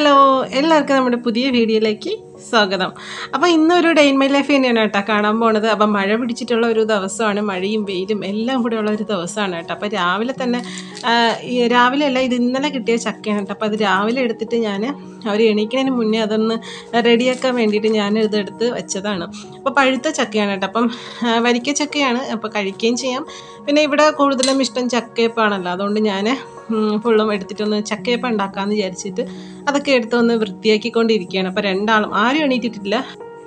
Hello എല്ലാവർക്കും നമ്മുടെ പുതിയ വീഡിയോയിലേക്ക് സ്വാഗതം അപ്പോൾ ഇന്നൊരു ഡേ ഇൻ മൈ ലൈഫ് തന്നെയാണ് കേട്ടോ കാണാൻ പോണത് അപ്പം മഴ പിടിച്ചിട്ടുള്ള ഒരു ദിവസമാണ് മഴയും വെയിലും എല്ലാം കൂടെ ഉള്ള ഒരു ദിവസമാണ് കേട്ടോ അപ്പോൾ രാവിലെ തന്നെ ആ, ഈ രാവിലെ അല്ല ഇത് ഇന്നലെ കിട്ടിയ ചക്കയാണ് കേട്ടോ അപ്പോൾ അത് രാവിലെ എടുത്തിട്ട് ഞാൻ അവർ എണീക്കുന്നതിന് മുന്നേ അതൊന്ന് റെഡിയാക്കാൻ വേണ്ടിയിട്ട് ഞാൻ ഇതെടുത്ത് വെച്ചതാണ് അപ്പോൾ പഴുത്ത ചക്കയാണ് കേട്ടോ അപ്പം ആ, വരിക്ക ചക്കയാണ് അപ്പോൾ കഴിക്കുകയും ചെയ്യാം പിന്നെ ഇവിടെ കൂടുതലും ഇഷ്ടം ചക്കയപ്പാണല്ലോ അതുകൊണ്ട് ഞാൻ ഫുള്ളും എടുത്തിട്ടൊന്ന് ചക്കയപ്പം ഉണ്ടാക്കാമെന്ന് വിചാരിച്ചിട്ട് അതൊക്കെ എടുത്ത് ഒന്ന് വൃത്തിയാക്കിക്കൊണ്ടിരിക്കുകയാണ് അപ്പോൾ രണ്ടാളും ആരും എണീറ്റിട്ടില്ല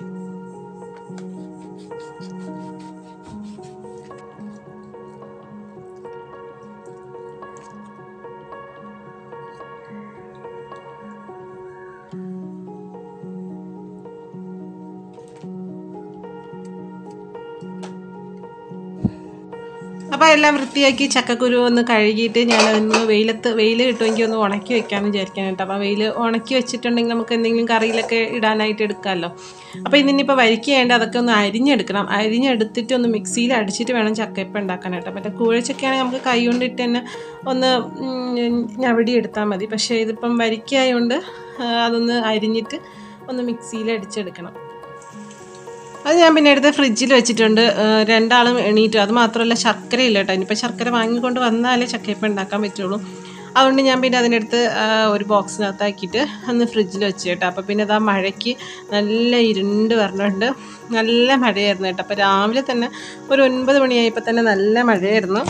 അപ്പോൾ എല്ലാം വൃത്തിയാക്കി ചക്കക്കുരു ഒന്ന് കഴുകിയിട്ട് ഞാൻ അതൊന്ന് വെയിലത്ത് വെയിൽ കിട്ടുമെങ്കിൽ ഒന്ന് ഉണക്കി വെക്കാമെന്ന് വിചാരിക്കാൻ കേട്ടോ അപ്പോൾ വെയിൽ ഉണക്കി വെച്ചിട്ടുണ്ടെങ്കിൽ നമുക്ക് എന്തെങ്കിലും കറിയിലൊക്കെ ഇടാനായിട്ട് എടുക്കാമല്ലോ അപ്പോൾ ഇതിനിപ്പോൾ വരിക്കേണ്ട അതൊക്കെ ഒന്ന് അരിഞ്ഞെടുക്കണം അരിഞ്ഞെടുത്തിട്ട് ഒന്ന് മിക്സിയിൽ അടിച്ചിട്ട് വേണം ചക്കയപ്പം ഉണ്ടാക്കാനായിട്ട് മറ്റേ കൂഴച്ചക്കയാണെങ്കിൽ നമുക്ക് കൈ കൊണ്ടിട്ട് തന്നെ ഒന്ന് ഉം, ഞവടി എടുത്താൽ മതി പക്ഷേ ഇതിപ്പം വരിക്കായതുകൊണ്ട് അതൊന്ന് അരിഞ്ഞിട്ട് ഒന്ന് മിക്സിയിൽ അടിച്ചെടുക്കണം അത് ഞാൻ പിന്നെ എടുത്ത് ഫ്രിഡ്ജിൽ വെച്ചിട്ടുണ്ട് ഏഹ് രണ്ടാളും എണീറ്റു അത് മാത്രമല്ല ശർക്കര ഇല്ല കേട്ടോ ഇനിയിപ്പോൾ ശർക്കര വാങ്ങിക്കൊണ്ട് വന്നാലേ ചക്കയപ്പം ഉണ്ടാക്കാൻ പറ്റുള്ളൂ അതുകൊണ്ട് ഞാൻ പിന്നെ അതിനടുത്ത് ആ, ഒരു ബോക്സിനകത്താക്കിയിട്ട് ഒന്ന് ഫ്രിഡ്ജിൽ വെച്ച് കേട്ടോ അപ്പോൾ പിന്നെ അത് ആ മഴയ്ക്ക് നല്ല ഇരുണ്ട് വരണുണ്ട് നല്ല മഴയായിരുന്നു കേട്ടോ അപ്പോൾ രാവിലെ തന്നെ ഒരു ഒൻപത് മണിയായപ്പോൾ തന്നെ നല്ല മഴയായിരുന്നു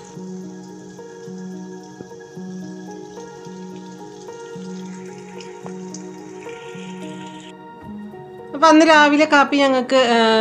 അപ്പോൾ അന്ന് രാവിലെ കാപ്പി ഞങ്ങൾക്ക്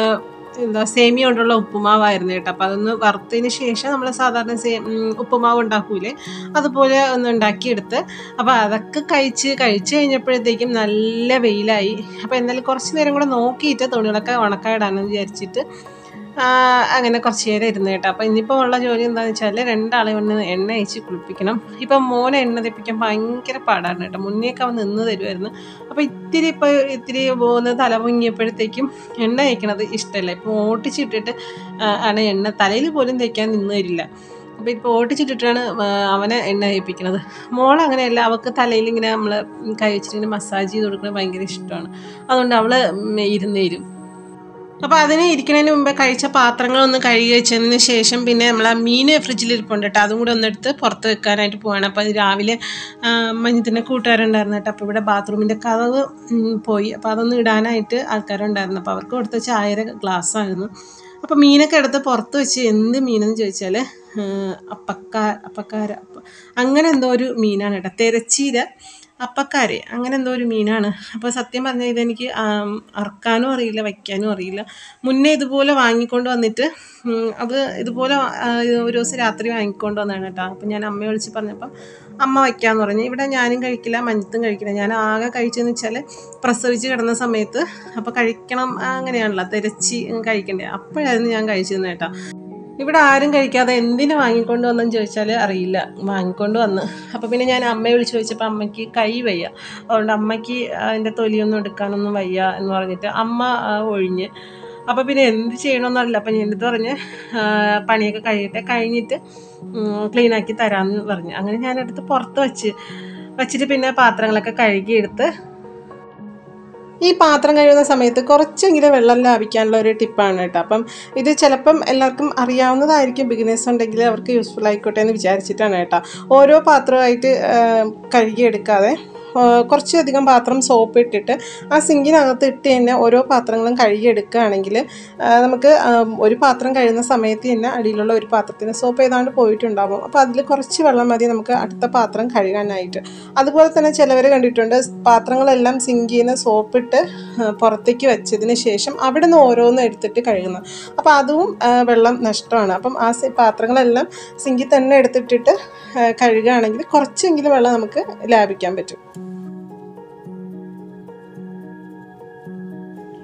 എന്താ സേമിയ കൊണ്ടുള്ള ഉപ്പുമാവായിരുന്നു കേട്ടോ അപ്പോൾ അതൊന്ന് വറുത്തതിന് ശേഷം നമ്മൾ സാധാരണ സേ ഉം, ഉപ്പുമാവ് ഉണ്ടാക്കൂലേ അതുപോലെ ഒന്ന് ഉണ്ടാക്കിയെടുത്ത് അപ്പോൾ അതൊക്കെ കഴിച്ച് കഴിച്ച് കഴിഞ്ഞപ്പോഴത്തേക്കും നല്ല വെയിലായി അപ്പോൾ എന്നാലും കുറച്ച് നേരം കൂടെ നോക്കിയിട്ട് തുണികളൊക്കെ ഉണക്കായിടാമെന്ന് വിചാരിച്ചിട്ട് ആ, അങ്ങനെ കുറച്ച് നേരം ഇരുന്ന് കേട്ടോ അപ്പോൾ ഇനിയിപ്പോൾ ഉള്ള ജോലി എന്താണെന്ന് വെച്ചാൽ രണ്ടാളെ ഒന്ന് എണ്ണ അയച്ച് കുളിപ്പിക്കണം ഇപ്പം മോനെ എണ്ണ തെപ്പിക്കാൻ ഭയങ്കര പാടാണ് കേട്ടോ മുന്നേക്ക് അവൻ നിന്ന് തരുമായിരുന്നു അപ്പോൾ ഇത്തിരി ഇപ്പോൾ ഇത്തിരി പോകുന്ന തല പൊങ്ങിയപ്പോഴത്തേക്കും എണ്ണ തേക്കണത് ഇഷ്ടമല്ല ഇപ്പോൾ ഓട്ടിച്ചിട്ടിട്ട് ആ, ആണ് എണ്ണ തലയിൽ പോലും തേക്കാൻ നിന്ന് തരില്ല അപ്പോൾ ഇപ്പോൾ ഓട്ടിച്ചിട്ടിട്ടാണ് ആ, അവനെ എണ്ണ തേപ്പിക്കുന്നത് മോൾ അങ്ങനെയല്ല അവൾക്ക് തലയിൽ ഇങ്ങനെ നമ്മൾ കൈ വെച്ചിട്ട് മസാജ് ചെയ്ത് കൊടുക്കുന്നത് ഭയങ്കര ഇഷ്ടമാണ് അതുകൊണ്ട് അവൾ ഇരുന്ന് തരും അപ്പോൾ അതിന് ഇരിക്കുന്നതിന് മുമ്പേ കഴിച്ച പാത്രങ്ങളൊന്ന് കഴുകി വെച്ചതിന് ശേഷം പിന്നെ നമ്മൾ ആ മീൻ ഫ്രിഡ്ജിൽ ഇരിപ്പുണ്ട് കേട്ടോ അതും കൂടെ ഒന്നെടുത്ത് പുറത്ത് വെക്കാനായിട്ട് പോവാണ് അപ്പോൾ അത് രാവിലെ മഞ്ഞത്തിൻ്റെ കൂട്ടുകാരുണ്ടായിരുന്നു കേട്ടോ അപ്പോൾ ഇവിടെ ബാത്റൂമിൻ്റെ കതവ് ഉം, പോയി അപ്പോൾ അതൊന്ന് ഇടാനായിട്ട് ആൾക്കാരുണ്ടായിരുന്നു അപ്പോൾ അവർക്ക് കൊടുത്ത ചായയുടെ ഗ്ലാസ് ആയിരുന്നു അപ്പോൾ മീനൊക്കെ എടുത്ത് പുറത്ത് വെച്ച് എന്ത് മീനെന്ന് ചോദിച്ചാൽ അപ്പക്കാ അപ്പക്കാര അപ്പ അങ്ങനെ എന്തോ ഒരു മീനാണ് കേട്ടോ തെരച്ചീര അപ്പക്കാരെ അങ്ങനെ എന്തോ ഒരു മീനാണ് അപ്പോൾ സത്യം പറഞ്ഞാൽ ഇതെനിക്ക് ആം, അറക്കാനും അറിയില്ല വയ്ക്കാനും അറിയില്ല മുന്നേ ഇതുപോലെ വാങ്ങിക്കൊണ്ട് വന്നിട്ട് ഉം, അത് ഇതുപോലെ ആ, ഒരു ദിവസം രാത്രി വാങ്ങിക്കൊണ്ട് വന്നതാണ് കേട്ടോ അപ്പോൾ ഞാൻ അമ്മയെ വിളിച്ച് പറഞ്ഞപ്പം അമ്മ വയ്ക്കാമെന്ന് പറഞ്ഞു ഇവിടെ ഞാനും കഴിക്കില്ല മഞ്ഞത്തും കഴിക്കില്ല ഞാൻ ആകെ കഴിച്ചതെന്ന് വെച്ചാൽ പ്രസവിച്ച് കിടന്ന സമയത്ത് അപ്പോൾ കഴിക്കണം അങ്ങനെയാണല്ലോ തിരച്ച് കഴിക്കണ്ടേ അപ്പോഴായിരുന്നു ഞാൻ കഴിച്ചിരുന്നത് കേട്ടോ ഇവിടെ ആരും കഴിക്കാതെ എന്തിനു വാങ്ങിക്കൊണ്ട് വന്നെന്ന് ചോദിച്ചാൽ അറിയില്ല വാങ്ങിക്കൊണ്ട് വന്ന് അപ്പോൾ പിന്നെ ഞാൻ അമ്മയെ വിളിച്ച് ചോദിച്ചപ്പോൾ അമ്മയ്ക്ക് കൈ വയ്യ അതുകൊണ്ട് അമ്മയ്ക്ക് അതിൻ്റെ തൊലിയൊന്നും എടുക്കാനൊന്നും വയ്യ എന്ന് പറഞ്ഞിട്ട് അമ്മ ആ, ഒഴിഞ്ഞ് അപ്പോൾ പിന്നെ എന്ത് ചെയ്യണമെന്നറിയില്ല അപ്പം ഞാൻ എടുത്ത് പറഞ്ഞ് ആ, പണിയൊക്കെ കഴിയട്ടെ കഴിഞ്ഞിട്ട് ക്ലീനാക്കി തരാമെന്ന് പറഞ്ഞു അങ്ങനെ ഞാനെടുത്ത് പുറത്ത് വെച്ച് വെച്ചിട്ട് പിന്നെ പാത്രങ്ങളൊക്കെ കഴുകിയെടുത്ത് ഈ പാത്രം കഴുകുന്ന സമയത്ത് കുറച്ചെങ്കിലും വെള്ളം ലാഭിക്കാനുള്ള ഒരു ടിപ്പാണ് കേട്ടോ അപ്പം ഇത് ചിലപ്പം എല്ലാവർക്കും അറിയാവുന്നതായിരിക്കും ബിഗിനേഴ്സ് ഉണ്ടെങ്കിൽ അവർക്ക് യൂസ്ഫുൾ ആയിക്കോട്ടെ എന്ന് വിചാരിച്ചിട്ടാണ് കേട്ടോ ഓരോ പാത്രമായിട്ട് ആ, കഴുകിയെടുക്കാതെ ആ, കുറച്ചധികം പാത്രം സോപ്പ് ഇട്ടിട്ട് ആ സിങ്കിനകത്ത് ഇട്ട് തന്നെ ഓരോ പാത്രങ്ങളും കഴുകിയെടുക്കുകയാണെങ്കിൽ ആ, നമുക്ക് ആ, ഒരു പാത്രം കഴുകുന്ന സമയത്ത് തന്നെ അടിയിലുള്ള ഒരു പാത്രത്തിന് സോപ്പ് ഏതാണ്ട് പോയിട്ടുണ്ടാകും അപ്പോൾ അതിൽ കുറച്ച് വെള്ളം മതി നമുക്ക് അടുത്ത പാത്രം കഴുകാനായിട്ട് അതുപോലെ തന്നെ ചിലവർ കണ്ടിട്ടുണ്ട് പാത്രങ്ങളെല്ലാം സിങ്കിൽ നിന്ന് സോപ്പിട്ട് ആ, പുറത്തേക്ക് വെച്ചതിന് ശേഷം അവിടെ നിന്ന് ഓരോന്നും എടുത്തിട്ട് കഴുകുന്നത് അപ്പോൾ അതും ആ, വെള്ളം നഷ്ടമാണ് അപ്പം ആ സി- പാത്രങ്ങളെല്ലാം സിങ്കിൽ തന്നെ എടുത്തിട്ടിട്ട് ആ, കഴുകുകയാണെങ്കിൽ കുറച്ചെങ്കിലും വെള്ളം നമുക്ക് ലാഭിക്കാൻ പറ്റും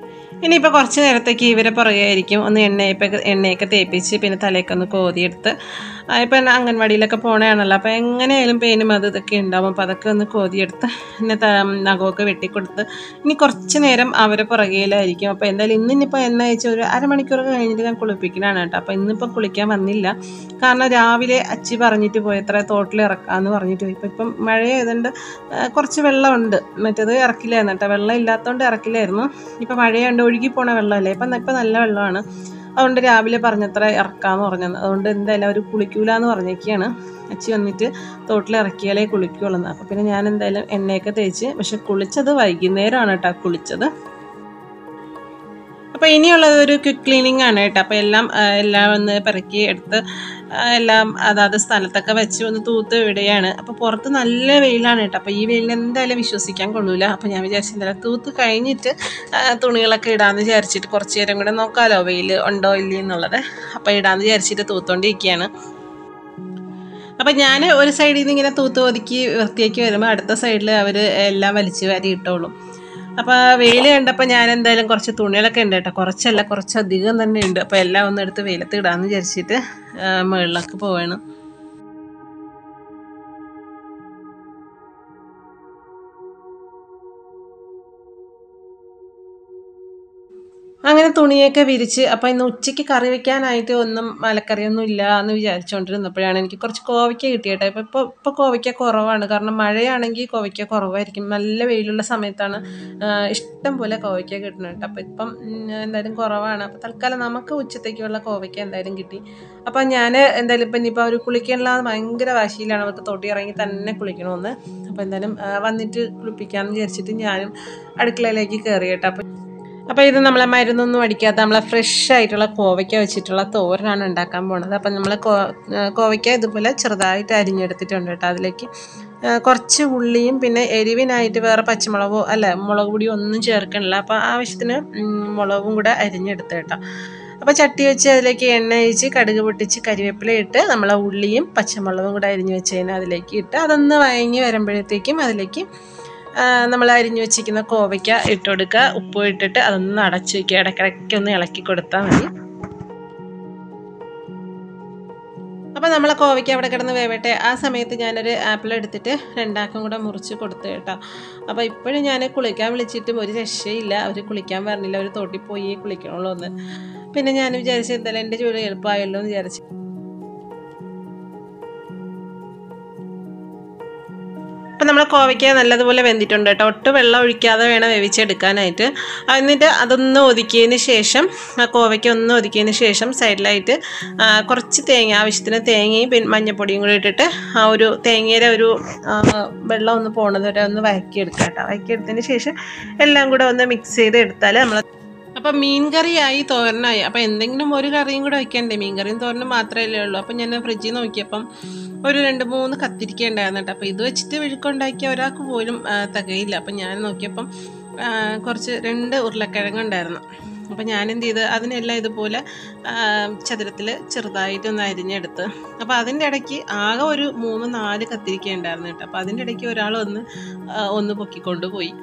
ഇനിയിപ്പോൾ കുറച്ച് നേരത്തേക്ക് ഇവരെ പുറകെ ആയിരിക്കും ഒന്ന് എണ്ണയൊക്കെ എണ്ണയൊക്കെ തേപ്പിച്ച് പിന്നെ തലയൊക്കെ ഒന്ന് കോതിയെടുത്ത് ആ, ഇപ്പം അംഗൻവാടിയിലൊക്കെ പോണതാണല്ലോ അപ്പോൾ എങ്ങനെയായാലും പെയിനും അത് ഇതൊക്കെ ഉണ്ടാവും അപ്പോൾ അതൊക്കെ ഒന്ന് കോതിയെടുത്ത് പിന്നെ ത- നഖമൊക്കെ വെട്ടിക്കൊടുത്ത് ഇനി കുറച്ച് നേരം അവരെ പുറകയിലായിരിക്കും അപ്പോൾ എന്തായാലും ഇന്ന് ഇനിയിപ്പോൾ എണ്ണ അയച്ച ഒരു അരമണിക്കൂറൊക്കെ കഴിഞ്ഞിട്ട് ഞാൻ കുളിപ്പിക്കണതാണ് കേട്ടോ അപ്പോൾ ഇന്നിപ്പോൾ കുളിക്കാൻ വന്നില്ല കാരണം രാവിലെ അച്ചി പറഞ്ഞിട്ട് പോയി എത്ര തോട്ടിൽ ഇറക്കാമെന്ന് പറഞ്ഞിട്ട് പോയി ഇപ്പം ഇപ്പം മഴയായതുകൊണ്ട് ആ, കുറച്ച് വെള്ളമുണ്ട് മറ്റേത് ഇറക്കില്ലായിരുന്നു കേട്ടോ വെള്ളം ഇല്ലാത്തതുകൊണ്ട് ഇറക്കില്ലായിരുന്നു ഇപ്പം മഴയുണ്ട് ഒഴുകി പോണ വെള്ളമല്ലേ ഇപ്പം ഇപ്പം നല്ല വെള്ളമാണ് അതുകൊണ്ട് രാവിലെ പറഞ്ഞത്ര ഇറക്കാമെന്ന് പറഞ്ഞത് അതുകൊണ്ട് എന്തായാലും അവർ കുളിക്കൂലെന്ന് പറഞ്ഞേക്കാണ് അച്ചി വന്നിട്ട് തോട്ടിൽ ഇറക്കിയാലേ കുളിക്കുള്ളൂ അപ്പോൾ പിന്നെ ഞാൻ എന്തായാലും എണ്ണയൊക്കെ തേച്ച് പക്ഷെ കുളിച്ചത് വൈകുന്നേരമാണ് കേട്ടോ കുളിച്ചത് അപ്പോൾ ഇനിയുള്ളത് ഒരു ക്വിക്ക് ക്ലീനിങ് ആണ് കേട്ടോ അപ്പോൾ എല്ലാം ആ, എല്ലാം ഒന്ന് പെറുക്കി എടുത്ത് ആ, എല്ലാം അതാത് സ്ഥലത്തൊക്കെ വെച്ച് ഒന്ന് തൂത്ത് വിടുകയാണ് അപ്പോൾ പുറത്ത് നല്ല വെയിലാണ് കേട്ടോ അപ്പോൾ ഈ വെയിലിന് എന്തായാലും വിശ്വസിക്കാൻ കൊള്ളൂല അപ്പോൾ ഞാൻ വിചാരിച്ചു എന്തായാലും തൂത്ത് കഴിഞ്ഞിട്ട് ആ, തുണികളൊക്കെ ഇടാമെന്ന് വിചാരിച്ചിട്ട് കുറച്ച് നേരം കൂടെ നോക്കാമല്ലോ വെയിൽ ഉണ്ടോ ഇല്ലേ എന്നുള്ളത് അപ്പോൾ ഇടാമെന്ന് വിചാരിച്ചിട്ട് തൂത്തോണ്ടിരിക്കുകയാണ് അപ്പം ഞാൻ ഒരു സൈഡിൽ നിന്ന് ഇങ്ങനെ തൂത്ത് ഒതുക്കി വൃത്തിയാക്കി വരുമ്പോൾ അടുത്ത സൈഡിൽ അവർ എല്ലാം വലിച്ചു വാരി ഇട്ടോളും അപ്പോൾ വെയിൽ കണ്ടപ്പോൾ ഞാൻ എന്തായാലും കുറച്ച് തുണികളൊക്കെ ഉണ്ട് കേട്ടോ കുറച്ചല്ല കുറച്ചധികം തന്നെ ഉണ്ട് അപ്പോൾ എല്ലാം ഒന്ന് എടുത്ത് വെയിലത്ത് ഇടാമെന്ന് വിചാരിച്ചിട്ട് ആ, മുകളിലൊക്കെ പോവാണ് അങ്ങനെ തുണിയൊക്കെ വിരിച്ച് അപ്പം ഇന്ന് ഉച്ചയ്ക്ക് കറി വെക്കാനായിട്ട് ഒന്നും മലക്കറിയൊന്നും ഇല്ല എന്ന് വിചാരിച്ചുകൊണ്ടിരുന്നപ്പോഴാണ് എനിക്ക് കുറച്ച് കോവയ്ക്ക കിട്ടിയേട്ടെ ഇപ്പം ഇപ്പോൾ ഇപ്പോൾ കോവയ്ക്ക കുറവാണ് കാരണം മഴയാണെങ്കിൽ കോവയ്ക്ക കുറവായിരിക്കും നല്ല വെയിലുള്ള സമയത്താണ് ആ, ഇഷ്ടം പോലെ കോവയ്ക്ക കിട്ടുന്നത് കേട്ടോ അപ്പോൾ ഇപ്പം ഉം, എന്തായാലും കുറവാണ് അപ്പോൾ തൽക്കാലം നമുക്ക് ഉച്ചത്തേക്കുള്ള കോവയ്ക്ക എന്തായാലും കിട്ടി അപ്പം ഞാൻ എന്തായാലും ഇപ്പം ഇനിയിപ്പോൾ അവർ കുളിക്കാനുള്ള ഭയങ്കര വാശിയിലാണ് അവർക്ക് തൊട്ടി ഇറങ്ങി തന്നെ കുളിക്കണമെന്ന് അപ്പോൾ എന്തായാലും ആ, വന്നിട്ട് കുളിപ്പിക്കാമെന്ന് വിചാരിച്ചിട്ട് ഞാനും അടുക്കളയിലേക്ക് കയറി കേട്ടോ അപ്പം അപ്പോൾ ഇത് നമ്മളെ മരുന്നൊന്നും അടിക്കാത്ത നമ്മളെ ഫ്രഷ് ആയിട്ടുള്ള കോവയ്ക്ക വെച്ചിട്ടുള്ള തോരനാണ് ഉണ്ടാക്കാൻ പോണത് അപ്പം നമ്മൾ കോ ആ, കോവയ്ക്ക ഇതുപോലെ ചെറുതായിട്ട് അരിഞ്ഞെടുത്തിട്ടുണ്ട് കേട്ടോ അതിലേക്ക് ആ, കുറച്ച് ഉള്ളിയും പിന്നെ എരിവിനായിട്ട് വേറെ പച്ചമുളകോ അല്ല മുളക് പൊടിയോ ഒന്നും ചേർക്കണില്ല അപ്പോൾ ആവശ്യത്തിന് ഉം, മുളകും കൂടെ അരിഞ്ഞെടുത്ത് കേട്ടോ അപ്പോൾ ചട്ടി വെച്ച് അതിലേക്ക് എണ്ണ ഒഴിച്ച് കടുക് പൊട്ടിച്ച് കരിവേപ്പില ഇട്ട് നമ്മളെ ഉള്ളിയും പച്ചമുളകും കൂടെ അരിഞ്ഞ് വെച്ചതിന് അതിലേക്ക് ഇട്ട് അതൊന്ന് വഴങ്ങി വരുമ്പോഴത്തേക്കും അതിലേക്ക് നമ്മൾ അരിഞ്ഞു വെച്ചിരിക്കുന്ന കോവയ്ക്ക ഇട്ട് കൊടുക്കുക ഉപ്പ് ഇട്ടിട്ട് അതൊന്ന് അടച്ചു വയ്ക്കുക ഇടയ്ക്കിടയ്ക്ക് ഒന്ന് ഇളക്കി കൊടുത്താൽ മതി അപ്പോൾ നമ്മളെ കോവയ്ക്ക അവിടെ കിടന്ന് വേവട്ടെ ആ സമയത്ത് ഞാനൊരു ആപ്പിൾ എടുത്തിട്ട് രണ്ടാക്കും കൂടെ മുറിച്ച് കൊടുത്തു കേട്ടോ അപ്പോൾ ഇപ്പോഴും ഞാൻ കുളിക്കാൻ വിളിച്ചിട്ടും ഒരു രക്ഷയില്ല അവർ കുളിക്കാൻ പറഞ്ഞില്ല അവർ തോട്ടിൽ പോയി കുളിക്കണുള്ളൂ എന്ന് പിന്നെ ഞാൻ വിചാരിച്ചു എന്തായാലും എൻ്റെ ജോലി എളുപ്പമായല്ലോ എന്ന് വിചാരിച്ചു അപ്പം നമ്മൾ കോവയ്ക്ക നല്ലതുപോലെ വെന്തിട്ടുണ്ട് കേട്ടോ ഒട്ടും വെള്ളം ഒഴിക്കാതെ വേണം വേവിച്ചെടുക്കാനായിട്ട് എന്നിട്ട് അതൊന്ന് ഒതുക്കിയതിന് ശേഷം ആ കോവയ്ക്ക ഒന്ന് ഒതുക്കിയതിന് ശേഷം സൈഡിലായിട്ട് ആ, കുറച്ച് തേങ്ങ ആവശ്യത്തിന് തേങ്ങയും പിന്നെ മഞ്ഞപ്പൊടിയും കൂടി ഇട്ടിട്ട് ആ ഒരു തേങ്ങയുടെ ഒരു ആ, വെള്ളം ഒന്ന് പോണത് വരെ ഒന്ന് വഴക്കിയെടുക്കാം കേട്ടോ വഴക്കിയെടുത്തതിന് ശേഷം എല്ലാം കൂടെ ഒന്ന് മിക്സ് ചെയ്ത് എടുത്താൽ നമ്മൾ അപ്പം മീൻ കറിയായി തോരനായി അപ്പം എന്തെങ്കിലും ഒരു കറിയും കൂടെ വെക്കണ്ടേ മീൻ കറിയും തോരനും മാത്രമല്ലേ ഉള്ളൂ അപ്പം ഞാൻ ഫ്രിഡ്ജിൽ നോക്കിയപ്പം ഒരു രണ്ട് മൂന്ന് കത്തിരിക്ക ഉണ്ടായിരുന്നു കേട്ടോ അപ്പം ഇത് വെച്ചിട്ട് വിഴുക്കുണ്ടാക്കിയ ഒരാൾക്ക് പോലും ആ, തികയില്ല അപ്പം ഞാൻ നോക്കിയപ്പം ആ, കുറച്ച് രണ്ട് ഉരുളക്കിഴങ്ങ് ഉണ്ടായിരുന്നു അപ്പം ഞാൻ എന്ത് ചെയ്ത് അതിനെല്ലാം ഇതുപോലെ ചതുരത്തിൽ ചെറുതായിട്ടൊന്ന് അരിഞ്ഞെടുത്ത് അപ്പോൾ അതിൻ്റെ ഇടയ്ക്ക് ആകെ ഒരു മൂന്ന് നാല് കത്തിരിക്ക ഉണ്ടായിരുന്നു കേട്ടോ അപ്പോൾ അതിൻ്റെ ഇടയ്ക്ക് ഒരാൾ വന്ന് ആ, ഒന്ന് പൊക്കിക്കൊണ്ട് പോയി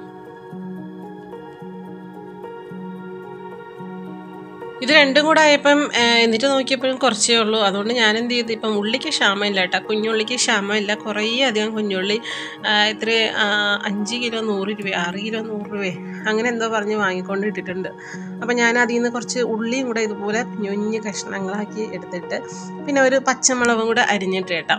ഇത് രണ്ടും കൂടെ ആയപ്പം ആ, എന്നിട്ട് നോക്കിയപ്പോഴും കുറച്ചേ ഉള്ളൂ അതുകൊണ്ട് ഞാൻ എന്ത് ചെയ്തു ഇപ്പം ഉള്ളിക്ക് ക്ഷാമമില്ല കേട്ടോ കുഞ്ഞുള്ളിക്ക് ക്ഷാമമില്ല കുറേ അധികം കുഞ്ഞുള്ളി ആ, എത്ര ആ, അഞ്ച് കിലോ നൂറ് രൂപ ആറ് കിലോ നൂറ് രൂപ അങ്ങനെ എന്തോ പറഞ്ഞ് വാങ്ങിക്കൊണ്ട് ഇട്ടിട്ടുണ്ട് അപ്പം ഞാൻ അതിൽ നിന്ന് കുറച്ച് ഉള്ളിയും കൂടെ ഇതുപോലെ കുഞ്ഞു കഷ്ണങ്ങളാക്കി എടുത്തിട്ട് പിന്നെ ഒരു പച്ചമുളകും കൂടെ അരിഞ്ഞിട്ട് കേട്ടോ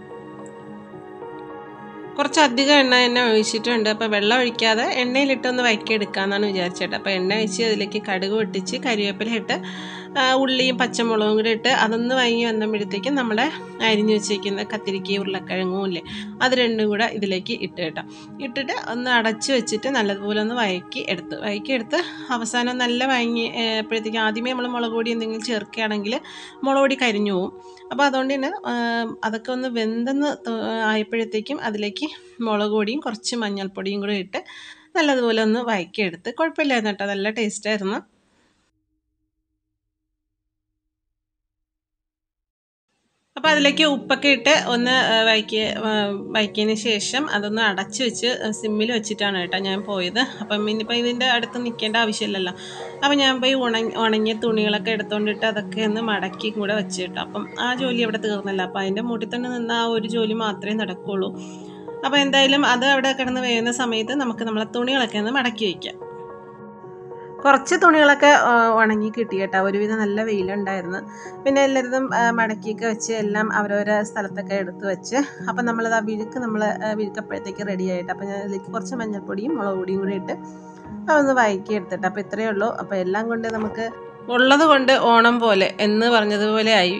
കുറച്ച് അധികം എണ്ണ തന്നെ ഒഴിച്ചിട്ടുണ്ട് അപ്പോൾ വെള്ളം ഒഴിക്കാതെ എണ്ണയിലിട്ടൊന്ന് വയ്ക്കെടുക്കാമെന്നാണ് വിചാരിച്ചത് അപ്പോൾ എണ്ണ ഒഴിച്ച് അതിലേക്ക് കടുക് പൊട്ടിച്ച് കരിവേപ്പില ഇട്ട് ആ, ഉള്ളിയും പച്ചമുളകും കൂടി ഇട്ട് അതൊന്ന് വഴങ്ങി വന്നപ്പോഴത്തേക്കും നമ്മുടെ അരിഞ്ഞു വെച്ചിരിക്കുന്ന കത്തിരിക്കയും ഉരുളക്കിഴങ്ങും ഇല്ലേ അത് രണ്ടും കൂടെ ഇതിലേക്ക് ഇട്ട് കേട്ടോ ഇട്ടിട്ട് ഒന്ന് അടച്ച് വെച്ചിട്ട് നല്ലതുപോലെ ഒന്ന് വഴക്കി എടുത്ത് വഴക്കി എടുത്ത് അവസാനം നല്ല വഴങ്ങി അപ്പോഴത്തേക്കും ആദ്യമേ നമ്മൾ മുളക് പൊടി എന്തെങ്കിലും ചേർക്കുകയാണെങ്കിൽ മുളക് പൊടി കരിഞ്ഞു പോവും അപ്പോൾ അതുകൊണ്ട് തന്നെ ആ, അതൊക്കെ ഒന്ന് വെന്തെന്ന് തോ- ആയപ്പോഴത്തേക്കും അതിലേക്ക് മുളക് പൊടിയും കുറച്ച് മഞ്ഞൾപ്പൊടിയും കൂടെ ഇട്ട് നല്ലതുപോലെ ഒന്ന് വഴക്കിയെടുത്ത് കുഴപ്പമില്ലായിരുന്നു കേട്ടോ നല്ല ടേസ്റ്റായിരുന്നു അപ്പോൾ അപ്പോൾ അതിലേക്ക് ഉപ്പൊക്കെ ഇട്ട് ഒന്ന് വയ്ക്ക വയ്ക്കിയതിന് ശേഷം അതൊന്ന് അടച്ച് വെച്ച് സിമ്മിൽ വെച്ചിട്ടാണ് കേട്ടോ ഞാൻ പോയത് അപ്പം ഇനിയിപ്പോൾ ഇതിൻ്റെ അടുത്ത് നിൽക്കേണ്ട ആവശ്യമില്ലല്ലോ അപ്പം ഞാൻ പോയി ഉണങ്ങി ഉണങ്ങിയ തുണികളൊക്കെ എടുത്തുകൊണ്ടിട്ട് അതൊക്കെ ഒന്ന് മടക്കി കൂടെ വെച്ച് കേട്ടോ അപ്പം ആ ജോലി അവിടെ തീർന്നല്ല അപ്പം അതിൻ്റെ മൂട്ടിൽ തന്നെ നിന്ന് ആ ഒരു ജോലി മാത്രമേ നടക്കുകയുള്ളൂ അപ്പോൾ എന്തായാലും അത് അവിടെ കിടന്ന് വേകുന്ന സമയത്ത് നമുക്ക് നമ്മളെ തുണികളൊക്കെ ഒന്ന് മടക്കി വയ്ക്കാം കുറച്ച് തുണികളൊക്കെ ആ, ഉണങ്ങി കിട്ടി കേട്ടോ ഒരുവിധം നല്ല വെയിലുണ്ടായിരുന്നു പിന്നെ എല്ലാവരും മടക്കിയൊക്കെ വെച്ച് എല്ലാം അവരവരെ സ്ഥലത്തൊക്കെ എടുത്ത് വെച്ച് അപ്പം നമ്മളത് ആ വിഴുക്ക് നമ്മൾ വിഴുക്കപ്പോഴത്തേക്ക് റെഡി ആയിട്ട് അപ്പം ഞാൻ അതിലേക്ക് കുറച്ച് മഞ്ഞൾപ്പൊടിയും മുളക് പൊടിയും കൂടി ഇട്ട് അതൊന്ന് വഴക്കി എടുത്തിട്ട് അപ്പോൾ ഇത്രയേ ഉള്ളൂ അപ്പോൾ എല്ലാം കൊണ്ട് നമുക്ക് ഉള്ളത് കൊണ്ട് ഓണം പോലെ എന്ന് പറഞ്ഞതുപോലെ ആയി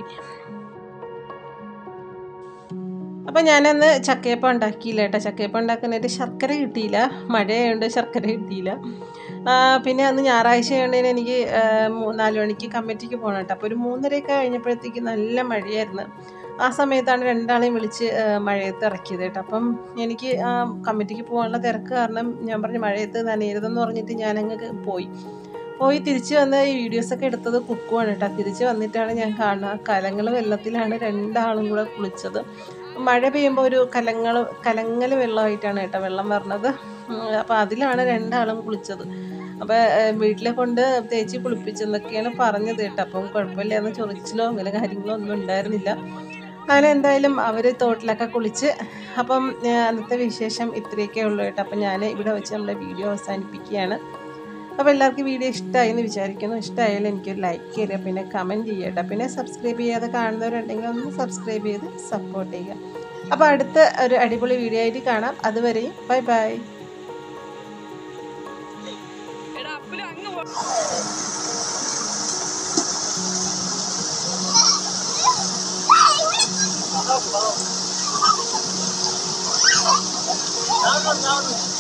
അപ്പം ഞാനന്ന് ചക്കയപ്പം ഉണ്ടാക്കിയില്ല കേട്ടോ ചക്കയപ്പം ഉണ്ടാക്കാനായിട്ട് ശർക്കര കിട്ടിയില്ല മഴയായതുകൊണ്ട് ശർക്കര കിട്ടിയില്ല ആ, പിന്നെ അന്ന് ഞായറാഴ്ച ആയതുകൊണ്ട് എനിക്ക് ആ, മൂ- നാല് മണിക്ക് കമ്മിറ്റിക്ക് പോകണം കേട്ടോ അപ്പോൾ ഒരു മൂന്നരയൊക്കെ കഴിഞ്ഞപ്പോഴത്തേക്ക് നല്ല മഴയായിരുന്നു ആ സമയത്താണ് രണ്ടാളെയും വിളിച്ച് ആ, മഴയത്ത് ഇറക്കിയത് കേട്ടോ അപ്പം എനിക്ക് ആ കമ്മിറ്റിക്ക് പോകാനുള്ള തിരക്ക് കാരണം ഞാൻ പറഞ്ഞു മഴയത്ത് നനയരുതെന്ന് പറഞ്ഞിട്ട് ഞാനങ്ങ് പോയി പോയി തിരിച്ച് വന്ന് ഈ വീഡിയോസൊക്കെ എടുത്തത് കുക്കുവാണ് കേട്ടോ തിരിച്ച് വന്നിട്ടാണ് ഞാൻ കാണുക കലങ്ങൾ വെള്ളത്തിലാണ് രണ്ടാളും കൂടെ കുളിച്ചത് മഴ പെയ്യുമ്പോൾ ഒരു കലങ്ങൾ കലങ്ങൽ വെള്ളമായിട്ടാണ് കേട്ടോ വെള്ളം വരണത് അപ്പോൾ അതിലാണ് രണ്ടാളും കുളിച്ചത് അപ്പോൾ വീട്ടിലെ കൊണ്ട് തേച്ച് കുളിപ്പിച്ചെന്നൊക്കെയാണ് പറഞ്ഞത് കേട്ടോ അപ്പം കുഴപ്പമില്ലാന്ന് ചൊറിച്ചിലോ അങ്ങനെ കാര്യങ്ങളോ ഒന്നും ഉണ്ടായിരുന്നില്ല അങ്ങനെ എന്തായാലും അവർ തോട്ടിലൊക്കെ കുളിച്ച് അപ്പം ആ, അന്നത്തെ വിശേഷം ഇത്രയൊക്കെ ഉള്ളൂ കേട്ടോ അപ്പം ഞാൻ ഇവിടെ വെച്ച് നമ്മുടെ വീഡിയോ അവസാനിപ്പിക്കുകയാണ് അപ്പോൾ എല്ലാവർക്കും വീഡിയോ ഇഷ്ടമായി എന്ന് വിചാരിക്കുന്നു ഇഷ്ടമായാലും എനിക്കൊരു ലൈക്ക് ചെയ്യുക പിന്നെ കമൻറ്റ് ചെയ്യട്ടോ പിന്നെ സബ്സ്ക്രൈബ് ചെയ്യാതെ കാണുന്നവരുണ്ടെങ്കിൽ ഒന്ന് സബ്സ്ക്രൈബ് ചെയ്ത് സപ്പോർട്ട് ചെയ്യുക അപ്പോൾ അടുത്ത ഒരു അടിപൊളി വീഡിയോ ആയിട്ട് കാണാം അതുവരെയും ബൈ ബൈ എടാ അപ്പലും അങ്ങ് പോ No, no, no.